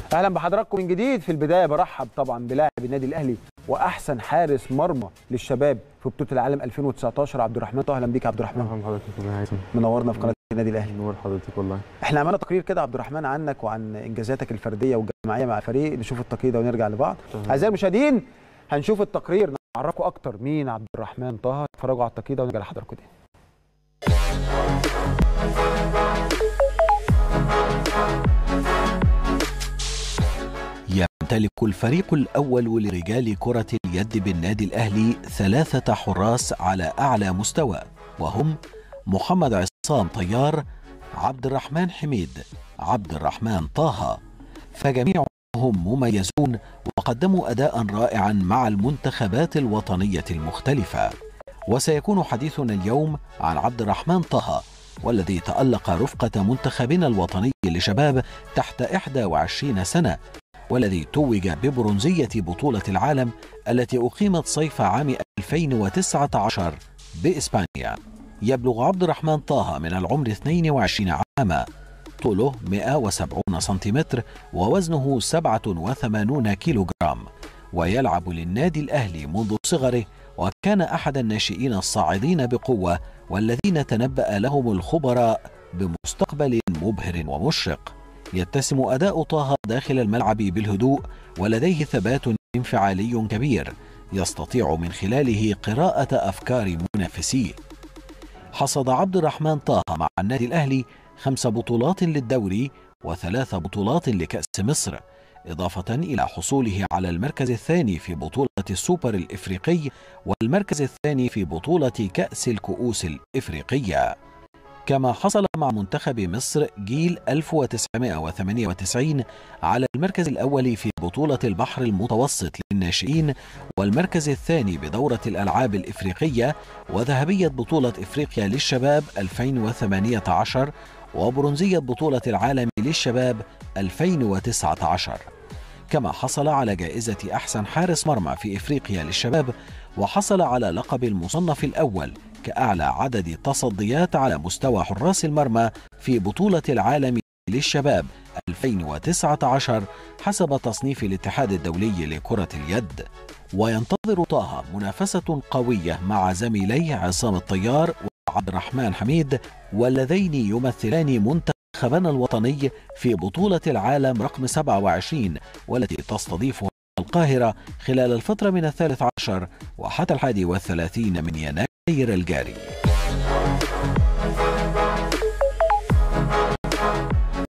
اهلا بحضراتكم من جديد في البدايه برحب طبعا بلاعب النادي الاهلي واحسن حارس مرمى للشباب في بطوله العالم 2019 عبد الرحمن طه اهلا بيك يا عبد الرحمن مرحبا حضرتك يا هيثم منورنا في قناه النادي الاهلي نور حضرتك والله احنا عملنا تقرير كده عبد الرحمن عنك وعن انجازاتك الفرديه والجماعيه مع الفريق نشوف التقرير ده ونرجع لبعض تمام. اعزائي المشاهدين هنشوف التقرير نعرفكم اكتر مين عبد الرحمن طه اتفرجوا على التقرير ده ونرجع لحضراتكم تاني يمتلك الفريق الأول لرجال كرة اليد بالنادي الأهلي ثلاثة حراس على أعلى مستوى وهم محمد عصام طيار عبد الرحمن حميد عبد الرحمن طه فجميعهم مميزون وقدموا أداء رائعا مع المنتخبات الوطنية المختلفة وسيكون حديثنا اليوم عن عبد الرحمن طه والذي تألق رفقة منتخبنا الوطني لشباب تحت 21 سنة والذي توج ببرونزية بطولة العالم التي أقيمت صيف عام 2019 بإسبانيا يبلغ عبد الرحمن طه من العمر 22 عاما طوله 170 سنتيمتر ووزنه 87 كيلوغرام ويلعب للنادي الأهلي منذ صغره وكان أحد الناشئين الصاعدين بقوة والذين تنبأ لهم الخبراء بمستقبل مبهر ومشرق يتسم أداء طه داخل الملعب بالهدوء ولديه ثبات انفعالي كبير يستطيع من خلاله قراءة أفكار منافسيه حصد عبد الرحمن طه مع النادي الأهلي خمس بطولات للدوري وثلاث بطولات لكأس مصر إضافة إلى حصوله على المركز الثاني في بطولة السوبر الإفريقي والمركز الثاني في بطولة كأس الكؤوس الإفريقية كما حصل مع منتخب مصر جيل 1998 على المركز الأول في بطولة البحر المتوسط للناشئين والمركز الثاني بدورة الألعاب الإفريقية وذهبية بطولة إفريقيا للشباب 2018 وبرونزية بطولة العالم للشباب 2019 كما حصل على جائزة أحسن حارس مرمى في إفريقيا للشباب وحصل على لقب المصنف الأول كأعلى عدد تصديات على مستوى حراس المرمى في بطولة العالم للشباب 2019 حسب تصنيف الاتحاد الدولي لكرة اليد وينتظر طه منافسة قوية مع زميليه عصام الطيار وعبد الرحمن حميد واللذين يمثلان منتخبنا الوطني في بطولة العالم رقم 27 والتي تستضيفها القاهرة خلال الفترة من الثالث عشر وحتى الحادي والثلاثين من يناير الجاري